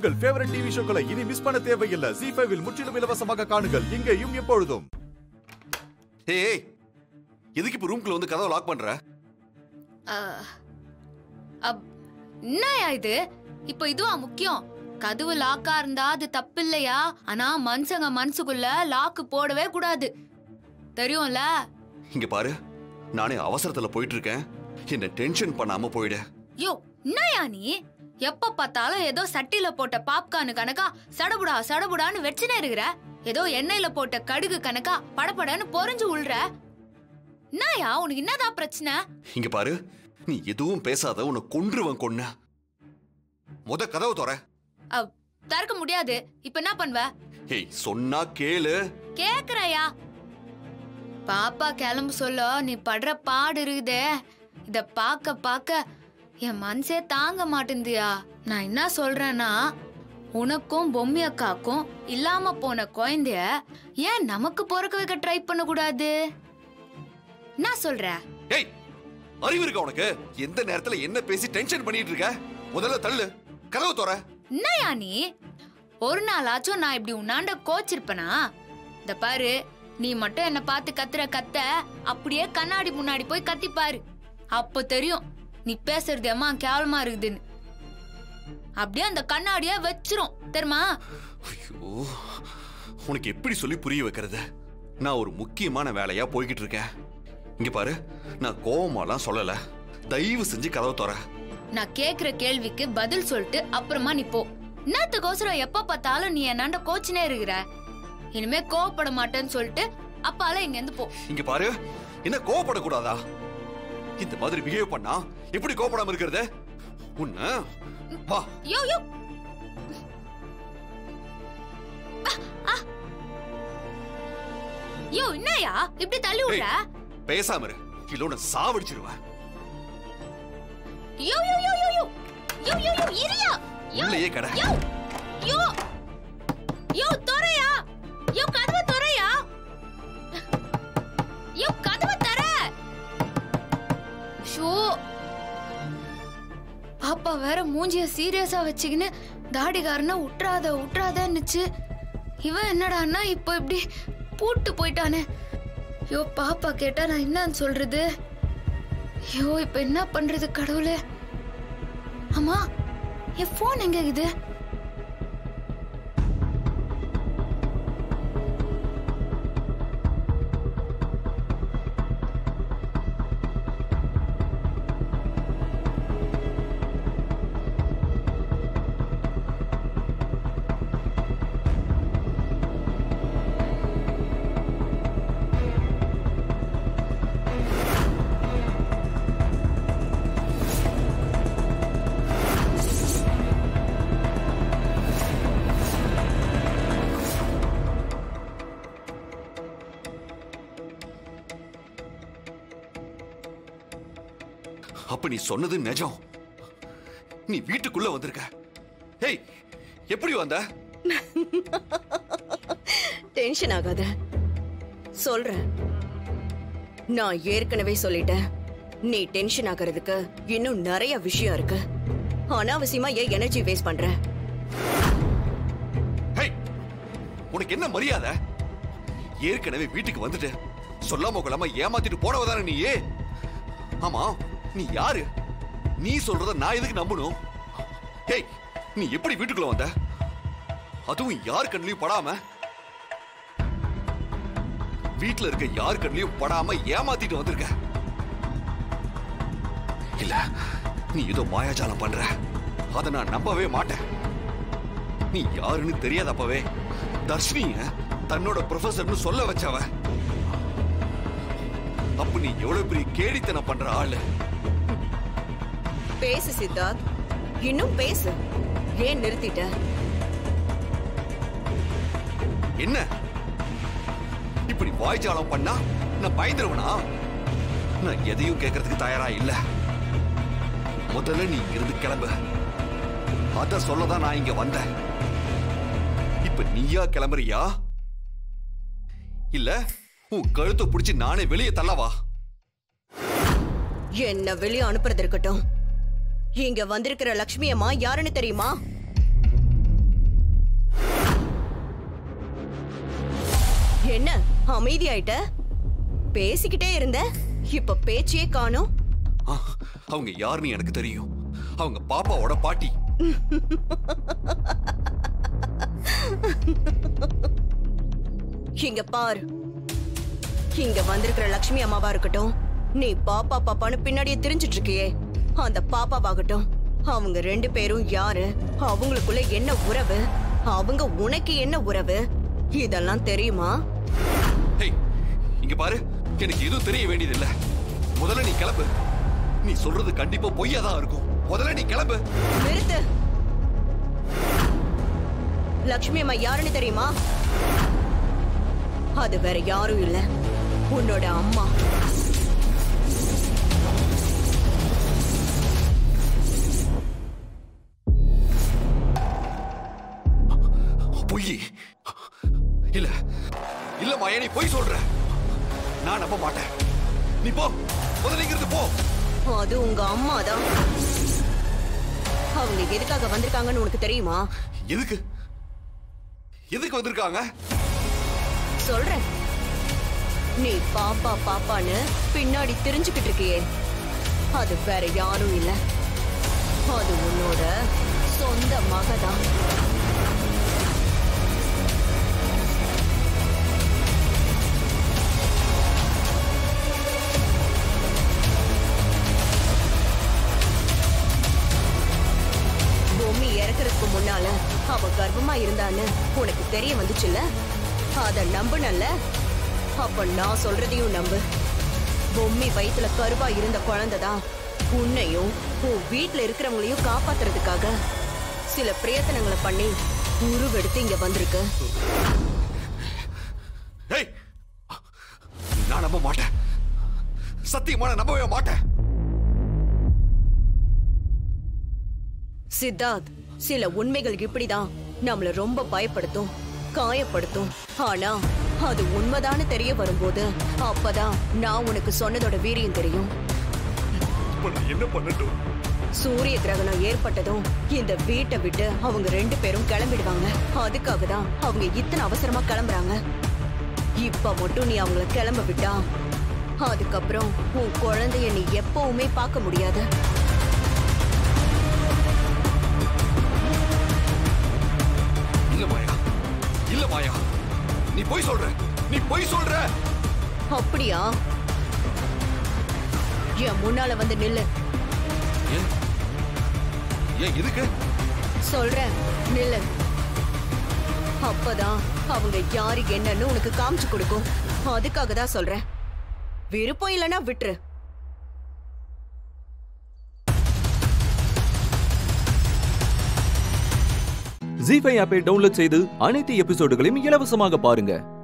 உங்கள் favourite TV ஷோக்களை இனி miss பண்ண தேவையில்லை ஜி ஃபைவில் முற்றிலும் இலவசமாக காணுங்கள் இங்கேயும் எப்பொழுதும் ஏய் ஏய், எதுக்கு இப்ப ரூம்குள்ள வந்து கதவை லாக் பண்ற அஹ், அப், என்னயா இது இப்போ இதுவா முக்கியம் கதவு லாக்கா இருந்தா அது தப்பு இல்லையா ஆனா மனுஷங்க மனசுக்குள்ள லாக்கு போடவே கூடாது தெரியும்ல இங்க பாரு நானே அவசரத்துல போயிட்டு இருக்கேன் என்ன டென்ஷன் பண்ணாம போயிடு யோ என்னயா நீ எப்ப பார்த்தாலும் ஏதோ சட்டில போட்ட பாப்கார்னு கணக்கா சடபுடா சடபுடான்னு வெச்சுனே இருக்கிற ஏதோ எண்ணெயில போட்ட கடுகு கணக்கா படபடன்னு பொறிஞ்சு உள்ற என்னயா உனக்கு என்னதான் பிரச்சனை இங்க பாரு நீ எதுவும் பேசாத உன்னை கொன்றுவன் கொன்ன முத கதவு தோற அப், திறக்க முடியாது இப்ப என்ன பண்ணுவ ஏய் சொன்னா கேளு கேக்குறயா பாப்பா கிளம்பு சொல்ல நீ படுற பாடு இருக்குதே இத பாக்க பாக்க என் மனசே தாங்க மாட்டேந்தியா நான் என்ன சொல்றேன்னா உனக்கும் பொம்மி அக்காக்கும் இல்லாம போன குழந்தைய ஏன் நமக்கு பிறக்க வைக்க ட்ரை பண்ண கூடாது என்ன சொல்ற ஏய் அறிவு இருக்கா உனக்கு எந்த நேரத்துல என்ன பேசி டென்ஷன் பண்ணிட்டு இருக்க முதல்ல தள்ளு கதவு தோற என்னயா நீ ஒரு நாளாச்சும் நான் இப்படி உன்னாண்ட கோச்சிருப்பனா இந்த பாரு நீ மட்டும் என்ன பார்த்து கத்துற கத்த அப்படியே கண்ணாடி முன்னாடி போய் கத்தி பாரு அப்போ தெரியும் நீ பேசுறது எம்மா கேவலமா இருக்குதுன்னு அப்படியே அந்த கண்ணாடிய வச்சிரும் தெரியுமா ஐயோ உனக்கு எப்படி சொல்லி புரிய வைக்கிறது நான் ஒரு முக்கியமான வேலையா போய்கிட்டு இருக்கேன் இங்க பாரு நான் கோவமாலாம் சொல்லல தயவு செஞ்சு கதவை தோற நான் கேக்குற கேள்விக்கு பதில் சொல்லிட்டு அப்புறமா நீ போ என்னத்துக்கோசரம் எப்ப பார்த்தாலும் நீ என்னாண்ட கோச்சினே இருக்கிற இனிமே கோவப்பட மாட்டேன்னு சொல்லிட்டு அப்பால இங்க இருந்து போ இங்க பாரு என்ன கோவப்படக்கூடாதா இந்த மாதிரி பிஹேவ் பண்ணா எப்படி கோவப்படாம இருக்கிறது உன்ன வா யோ யோ யோ என்னயா இப்படி தள்ளி விடுற பேசாம இரு இல்ல உன்னை சாவடிச்சிருவேன் யோ யோ யோ யோ யோ யோ யோ யோ இரியா யோ உள்ளேயே கடை யோ யோ யோ தொறையா யோ கதவை தொறையா யோ கதவை தர ஷோ பாப்பா வேற மூஞ்சிய சீரியஸா வச்சுக்கின்னு தாடிகாரனா உட்றாத உட்றாதன்னுச்சு இவன் என்னடான்னா இப்போ இப்படி பூட்டு போயிட்டானே யோ பாப்பா கேட்டா நான் என்னன்னு சொல்றது ஐயோ இப்ப என்ன பண்றது கடவுளே அம்மா என் போன் எங்க இருக்குது அப்ப நீ சொன்னது நிஜம் நீ வீட்டுக்குள்ள வந்திருக்க ஏய் எப்படி வந்த டென்ஷன் ஆகாத சொல்றேன் நான் ஏற்கனவே சொல்லிட்டேன் நீ டென்ஷன் ஆகிறதுக்கு இன்னும் நிறைய விஷயம் இருக்கு அனாவசியமா ஏன் எனர்ஜி வேஸ்ட் பண்ற ஹேய் உனக்கு என்ன மரியாதை ஏற்கனவே வீட்டுக்கு வந்துட்டு சொல்லாம கொள்ளாம ஏமாத்திட்டு போனவதானே நீ ஆமா நீ யாரு நீ சொல்றத நான் எதுக்கு நம்பணும் ஹேய் நீ எப்படி வீட்டுக்குள்ள வந்த அதுவும் யார் கண்ணிலையும் படாம வீட்டுல இருக்க யார் கண்ணிலையும் படாம ஏமாத்திட்டு வந்திருக்க இல்ல நீ ஏதோ மாயாஜாலம் பண்ற அதை நான் நம்பவே மாட்டேன் நீ யாருன்னு தெரியாத அப்பவே தர்ஷினிய தன்னோட ப்ரொஃபசர்னு சொல்ல வச்சவ அப்ப நீ எவ்வளவு பெரிய கேடித்தனம் பண்ற ஆளு பேசு சித்தார்த் இன்னும் பேசு ஏன் நிறுத்திட்ட என்ன இப்படி வாய்ஜாலம் பண்ணா நான் பயந்துருவனா நான் எதையும் கேட்கறதுக்கு தயாரா இல்ல முதல்ல நீ இங்கிருந்து கிளம்பு அத சொல்லதான் நான் இங்க வந்தேன் இப்ப நீயா கிளம்புறியா இல்ல உன் கழுத்தை பிடிச்சு நானே வெளியே தள்ளவா என்ன வெளியே அனுப்புறது இருக்கட்டும் இங்க வந்திருக்கிற லக்ஷ்மி அம்மா யாருன்னு தெரியுமா அமைதியாயிட்ட பேசிக்கிட்டே இருந்த இப்ப பேச்சே காணோம் ஆ, அவங்க யாருன்னு எனக்கு தெரியும் அவங்க பாப்பாவோட பாட்டி இங்க பாரு இங்க வந்திருக்கிற லக்ஷ்மி அம்மாவா இருக்கட்டும் நீ பாப்பா பாப்பான்னு பின்னாடியே திரிஞ்சிட்டு இருக்கியே அந்த பாப்பாவாகட்டும் அவங்க ரெண்டு பேரும் யாரு அவங்களுக்குள்ள என்ன உறவு அவங்க உனக்கு என்ன உறவு இதெல்லாம் தெரியுமா ஹேய் இங்க பாரு எனக்கு எதுவும் தெரிய வேண்டியதில்ல முதல்ல நீ கிளம்பு நீ சொல்றது கண்டிப்பா பொய்யா தான் இருக்கும் முதல்ல நீ கிளம்பு நிறுத்து லக்ஷ்மி அம்மா யாருன்னு தெரியுமா அது வேற யாரும் இல்ல உன்னோட அம்மா பொய் இல்ல இல்ல மாயா நீ பொய் சொல்ற நான் நம்ப மாட்டேன் நீ போ முதல்ல இங்கிருந்து போ அது உங்க அம்மா தான் அவங்க எதுக்காக வந்திருக்காங்கன்னு உனக்கு தெரியுமா எதுக்கு எதுக்கு வந்திருக்காங்க சொல்றேன் நீ பாப்பா பாப்பான்னு பின்னாடி தெரிஞ்சுக்கிட்டு இருக்கியே அது வேற யாரும் இல்ல அது உன்னோட சொந்த மகதான் பொம்மி இறக்கறதுக்கு முன்னால அவ கர்ப்பமா இருந்தான்னு உனக்கு தெரிய வந்துச்சுல்ல அத நம்புனல்ல அப்ப நான் சொல்றதையும் நம்பு பொம்மி வயித்துல கருவா இருந்த குழந்தைதான் உன்னையும் உன் வீட்ல இருக்கிறவங்களையும் காப்பாத்துறதுக்காக சில பிரயத்தனங்களை பண்ணி உருவெடுத்து இங்க வந்திருக்கு ஏய் நான் நம்ப மாட்டேன் சத்தியமா நான் நம்பவே மாட்டேன் சித்தார்த் சில உண்மைகள் இப்படிதான் நம்மள ரொம்ப பயப்படுத்தும் காயப்படுத்தும் ஆனா அது உண்மைதான்னு தெரிய வரும்போது அப்பதான் நான் உனக்கு சொன்னதோட வீரியம் தெரியும் இப்ப நான் என்ன பண்ணட்டும் சூரிய கிரகணம் ஏற்பட்டதும் இந்த வீட்டை விட்டு அவங்க ரெண்டு பேரும் கிளம்பிடுவாங்க அதுக்காக தான் அவங்க இத்தனை அவசரமா கிளம்புறாங்க இப்ப மட்டும் நீ அவங்கள கிளம்ப விட்டா அதுக்கப்புறம் உன் குழந்தைய நீ எப்பவுமே பார்க்க முடியாது இல்ல மாயா இல்ல மாயா நீ பொய் சொல்ற நீ பொய் சொல்ற அப்படியா என் முன்னால வந்து நில்லு ஏன் ஏன் எதுக்கு சொல்றேன் நில்லு அப்பதான் அவங்க யாரு என்னன்னு உனக்கு காமிச்சு கொடுக்கும் அதுக்காக தான் சொல்றேன் விருப்பம் இல்லைன்னா விட்டுரு ஜி ஃபைவ் ஆப்பை டவுன்லோட் செய்து அனைத்து எபிசோடுகளையும் இலவசமாக பாருங்க